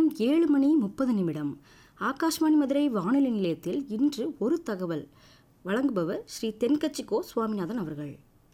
நேரம் ஏழு மணி முப்பது நிமிடம் ஆகாஷ்வாணி மதுரை வானொலி நிலையத்தில் இன்று ஒரு தகவல் வழங்குபவர் ஸ்ரீ தென்கட்சிக்கோ சுவாமிநாதன் அவர்கள்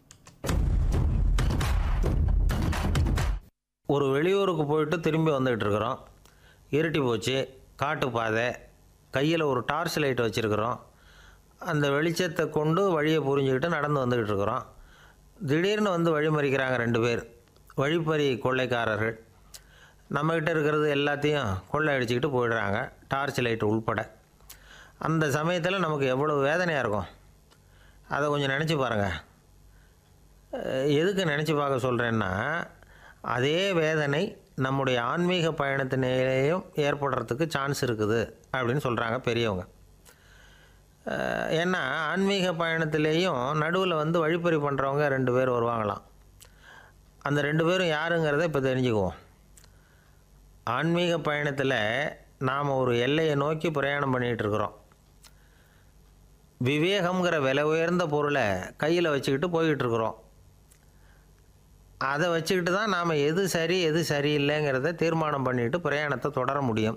ஒரு வெளியூருக்கு போயிட்டு திரும்பி வந்துகிட்டு இருக்கிறோம் இருட்டி போச்சு காட்டுப்பாதை கையில் ஒரு டார்ச் லைட் வச்சுருக்கிறோம் அந்த வெளிச்சத்தை கொண்டு வழியை புரிஞ்சுக்கிட்டு நடந்து வந்துக்கிட்டு இருக்கிறோம் திடீர்னு வந்து வழிமறிக்கிறாங்க ரெண்டு பேர் வழிப்பறி கொள்ளைக்காரர்கள் நம்மக்கிட்ட இருக்கிறது எல்லாத்தையும் கொள்ளை அடிச்சுக்கிட்டு போயிடுறாங்க டார்ச் லைட் உள்பட அந்த சமயத்தில் நமக்கு எவ்வளோ வேதனையாக இருக்கும் அதை கொஞ்சம் நினச்சி பாருங்கள் அஹ் எதுக்கு நினச்சி பார்க்க சொல்கிறேன்னா அதே வேதனை நம்முடைய ஆன்மீக பயணத்தினேயும் ஏற்படுறதுக்கு சான்ஸ் இருக்குது அப்படின்னு சொல்கிறாங்க பெரியவங்க அஹ் ஏன்னா ஆன்மீக பயணத்திலேயும் நடுவில் வந்து வழிப்பறி பண்ணுறவங்க ரெண்டு பேர் வருவாங்களாம் அந்த ரெண்டு பேரும் யாருங்கிறத இப்போ தெரிஞ்சுக்குவோம் ஆன்மீக பயணத்தில் நாம் ஒரு எல்லையை நோக்கி பிரயாணம் பண்ணிகிட்டு இருக்கிறோம் விவேகம்ங்கிற விலை உயர்ந்த பொருளை கையில் வச்சுக்கிட்டு போய்கிட்டு இருக்கிறோம் அதை வச்சுக்கிட்டு தான் நாம் எது சரி எது சரியில்லைங்கிறத தீர்மானம் பண்ணிட்டு பிரயாணத்தை தொடர முடியும்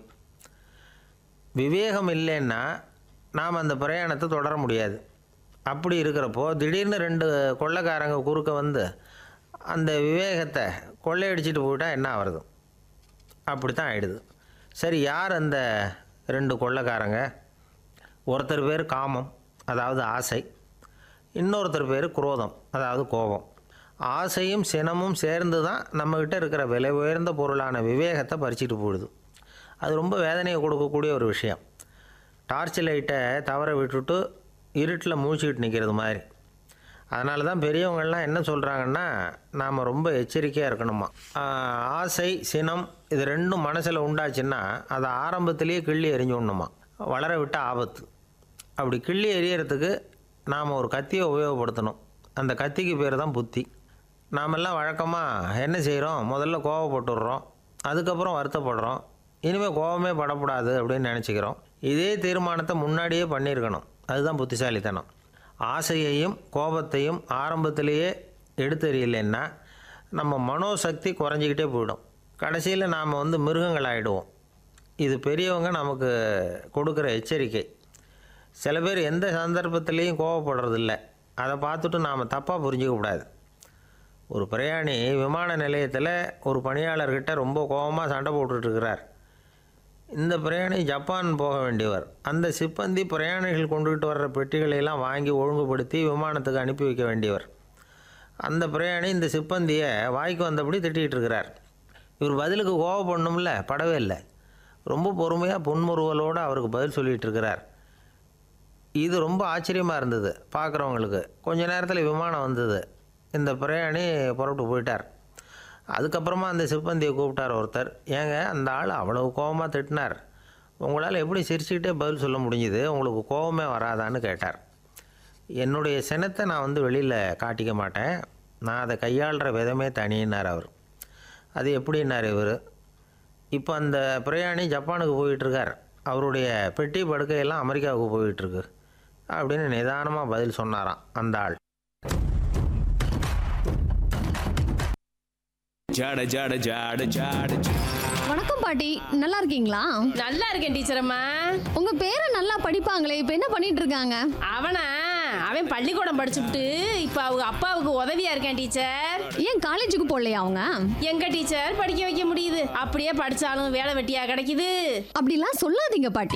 விவேகம் இல்லைன்னா நாம் அந்த பிரயாணத்தை தொடர முடியாது அப்படி இருக்கிறப்போ திடீர்னு ரெண்டு கொள்ளைக்காரங்க குறுக்க வந்து அந்த விவேகத்தை கொள்ளையடிச்சிட்டு போயிட்டா என்ன ஆகிறது அப்படி தான் ஆயிடுது சரி யார் அந்த ரெண்டு கொள்ளைக்காரங்க ஒருத்தர் பேர் காமம் அதாவது ஆசை இன்னொருத்தர் பேர் குரோதம் அதாவது கோபம் ஆசையும் சினமும் சேர்ந்து தான் நம்மக்கிட்ட இருக்கிற விலை உயர்ந்த பொருளான விவேகத்தை பறிச்சிட்டு போயிடுது அது ரொம்ப வேதனையை கொடுக்கக்கூடிய ஒரு விஷயம் டார்ச் லைட்டை தவற விட்டுட்டு இருட்டில் மூழ்கிட்டு நிற்கிறது மாதிரி அதனால தான் பெரியவங்கள்லாம் என்ன சொல்கிறாங்கன்னா நாம் ரொம்ப எச்சரிக்கையாக இருக்கணுமா ஆஹ், ஆசை சினம் இது ரெண்டும் மனசில் உண்டாச்சுன்னா அதை ஆரம்பத்திலேயே கிள்ளி எறிஞ்சுடணுமா வளர விட்ட ஆபத்து அப்படி கிள்ளி எறியறதுக்கு நாம் ஒரு கத்தியை உபயோகப்படுத்தணும் அந்த கத்திக்கு பேர் தான் புத்தி நாமெல்லாம் வழக்கமாக என்ன செய்கிறோம் முதல்ல கோவப்பட்டுடுறோம் அதுக்கப்புறம் வருத்தப்படுறோம் இனிமேல் கோவமே படக்கூடாது அப்படின்னு நினச்சிக்கிறோம் இதே தீர்மானத்தை முன்னாடியே பண்ணியிருக்கணும் அதுதான் புத்திசாலித்தனம் ஆசையையும் கோபத்தையும் ஆரம்பத்திலேயே எடுத்தெறியலைன்னா நம்ம மனோசக்தி குறைஞ்சிக்கிட்டே போயிடும் கடைசியில் நாம் வந்து மிருகங்கள் ஆகிடுவோம் இது பெரியவங்க நமக்கு கொடுக்குற எச்சரிக்கை சில பேர் எந்த சந்தர்ப்பத்திலையும் கோவப்படுறதில்ல அதை பார்த்துட்டு நாம் தப்பாக புரிஞ்சிக்க கூடாது ஒரு பிரயாணி விமான நிலையத்தில் ஒரு பணியாளர்கிட்ட ரொம்ப கோபமாக சண்டை போட்டுட்டு இருக்கிறார் இந்த பிரயாணி ஜப்பான் போக வேண்டியவர் அந்த சிப்பந்தி பிரயாணிகள் கொண்டுகிட்டு வர்ற பெட்டிகளை எல்லாம் வாங்கி ஒழுங்குபடுத்தி விமானத்துக்கு அனுப்பி வைக்க வேண்டியவர் அந்த பிரயாணி இந்த சிப்பந்தியை வாய்க்கு வந்தபடி திட்டிகிட்டு இருக்கிறார் இவர் பதிலுக்கு கோவப்படணும்ல படவே இல்லை ரொம்ப பொறுமையாக புன்முறுவலோடு அவருக்கு பதில் சொல்லிகிட்டு இருக்கிறார் இது ரொம்ப ஆச்சரியமாக இருந்தது பார்க்குறவங்களுக்கு கொஞ்ச நேரத்தில் விமானம் வந்தது இந்த பிரயாணி புறப்பட்டு போயிட்டார் அதுக்கப்புறமா அந்த சிப்பந்தியை கூப்பிட்டார் ஒருத்தர் ஏங்க அந்த ஆள் அவ்வளவு கோபமாக திட்டினார் உங்களால் எப்படி சிரிச்சுக்கிட்டே பதில் சொல்ல முடிஞ்சுது உங்களுக்கு கோபமே வராதான்னு கேட்டார் என்னுடைய சினத்தை நான் வந்து வெளியில் காட்டிக்க மாட்டேன் நான் அதை கையாளுற விதமே தனியினார் அவர் அது எப்படின்னார் இவர் இப்போ அந்த பிரயாணி ஜப்பானுக்கு போயிட்டுருக்கார் அவருடைய பெட்டி படுக்கையெல்லாம் அமெரிக்காவுக்கு போயிட்டுருக்கு அப்படின்னு நிதானமாக பதில் சொன்னாராம் அந்த ஆள் ஜாட ஜாட ஜாட ஜாட வணக்கம் பாட்டி நல்லா இருக்கீங்களா நல்லா இருக்கேன் டீச்சர் அம்மா உங்க பேரை நல்லா படிப்பாங்களே இப்ப என்ன பண்ணிட்டு இருக்காங்க அவனா அவன் பள்ளிக்கூடம் படிச்சுட்டு இப்ப அவங்க அப்பாவுக்கு உதவியா இருக்கேன் டீச்சர் ஏன் காலேஜுக்கு போடலையா அவங்க எங்க டீச்சர் படிக்க வைக்க முடியுது அப்படியே படிச்சாலும் வேலை வெட்டியா கிடைக்குது அப்படிலாம் சொல்லாதீங்க பாட்டி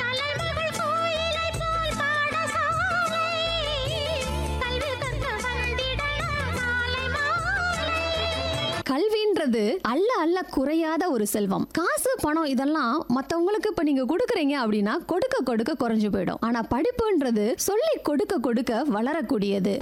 கல்வின்றது அல்ல அல்ல குறையாத ஒரு செல்வம் காசு பணம் இதெல்லாம் மத்தவங்களுக்கு இப்ப நீங்க கொடுக்குறீங்க அப்படின்னா கொடுக்க கொடுக்க குறைஞ்சு போயிடும் ஆனா படிப்புன்றது சொல்லி கொடுக்க கொடுக்க வளரக்கூடியது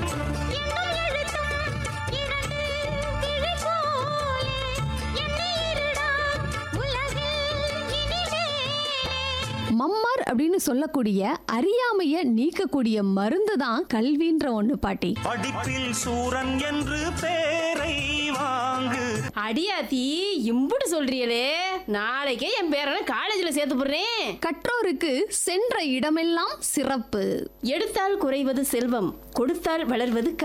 மம்மர் அப்படின்னு சொல்லக்கூடிய அறியாமைய நீக்கக்கூடிய மருந்து தான் கல்வின்ற ஒண்ணு பாட்டி படிப்பில் சூரன் என்று பேரை வாங்கு அடியாத்தி இம்புட்டு சொல்றியலே நாளைக்கே என் பேரனை காலேஜ்ல சேர்த்து போடுறேன் கற்றோருக்கு சென்ற இடமெல்லாம் சிறப்பு எடுத்தால் குறைவது செல்வம் கொடுத்தால் வளர்வது